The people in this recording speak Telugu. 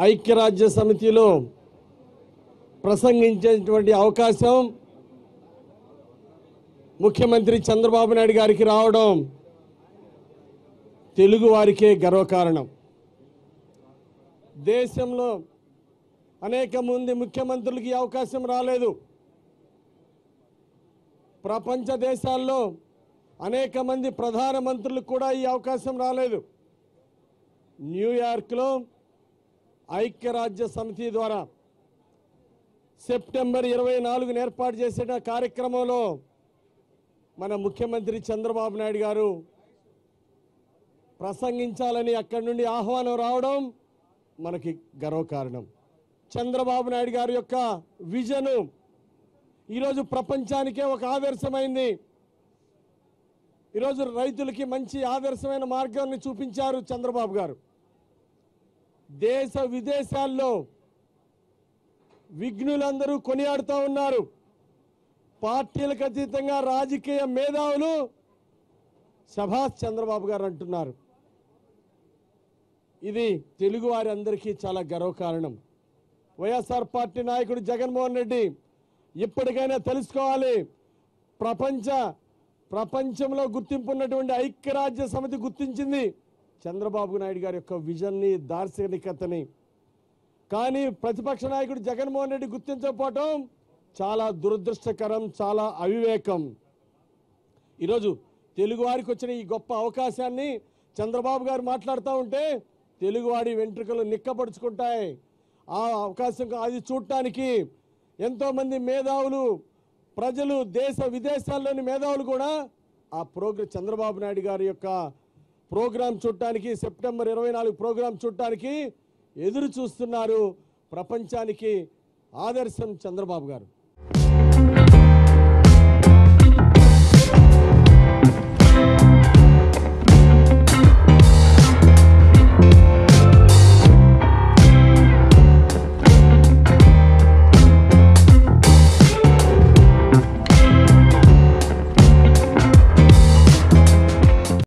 ఐక్యరాజ్య సమితిలో ప్రసంగించేటువంటి అవకాశం ముఖ్యమంత్రి చంద్రబాబు నాయుడు గారికి రావడం తెలుగు వారికే గర్వకారణం దేశంలో అనేక మంది ముఖ్యమంత్రులకి ఈ అవకాశం రాలేదు ప్రపంచ దేశాల్లో అనేక మంది ప్రధానమంత్రులకు కూడా ఈ అవకాశం రాలేదు న్యూయార్క్లో ఐక్యరాజ్య సమితి ద్వారా సెప్టెంబర్ ఇరవై నాలుగున ఏర్పాటు చేసిన కార్యక్రమంలో మన ముఖ్యమంత్రి చంద్రబాబు నాయుడు గారు ప్రసంగించాలని అక్కడి నుండి ఆహ్వానం రావడం మనకి గర్వకారణం చంద్రబాబు నాయుడు గారి యొక్క విజను ఈరోజు ప్రపంచానికే ఒక ఆదర్శమైంది ఈరోజు రైతులకి మంచి ఆదర్శమైన మార్గాన్ని చూపించారు చంద్రబాబు గారు దేశ విదేశాల్లో విఘ్నులందరూ కొనియాడుతూ ఉన్నారు పార్టీలకు అతీతంగా రాజకీయ మేధావులు సభాష్ చంద్రబాబు గారు అంటున్నారు ఇది తెలుగు వారి అందరికీ చాలా గర్వకారణం వైఎస్ఆర్ పార్టీ నాయకుడు జగన్మోహన్ రెడ్డి ఇప్పటికైనా తెలుసుకోవాలి ప్రపంచ ప్రపంచంలో గుర్తింపు ఉన్నటువంటి ఐక్యరాజ్య సమితి గుర్తించింది చంద్రబాబు నాయుడు గారి యొక్క విజన్ని దార్శనికతని కానీ ప్రతిపక్ష నాయకుడు జగన్మోహన్ రెడ్డి గుర్తించకపోవటం చాలా దురదృష్టకరం చాలా అవివేకం ఈరోజు తెలుగు వారికి వచ్చిన ఈ గొప్ప అవకాశాన్ని చంద్రబాబు గారు మాట్లాడుతూ ఉంటే తెలుగువాడి వెంట్రుకలు నిక్కపడుచుకుంటాయి ఆ అవకాశం అది చూడటానికి ఎంతోమంది మేధావులు ప్రజలు దేశ విదేశాల్లోని మేధావులు కూడా ఆ ప్రోగ్రాం చంద్రబాబు నాయుడు గారి యొక్క ప్రోగ్రాం చూడటానికి సెప్టెంబర్ ఇరవై నాలుగు ప్రోగ్రాం చూడటానికి ఎదురు చూస్తున్నారు ప్రపంచానికి ఆదర్శం చంద్రబాబు గారు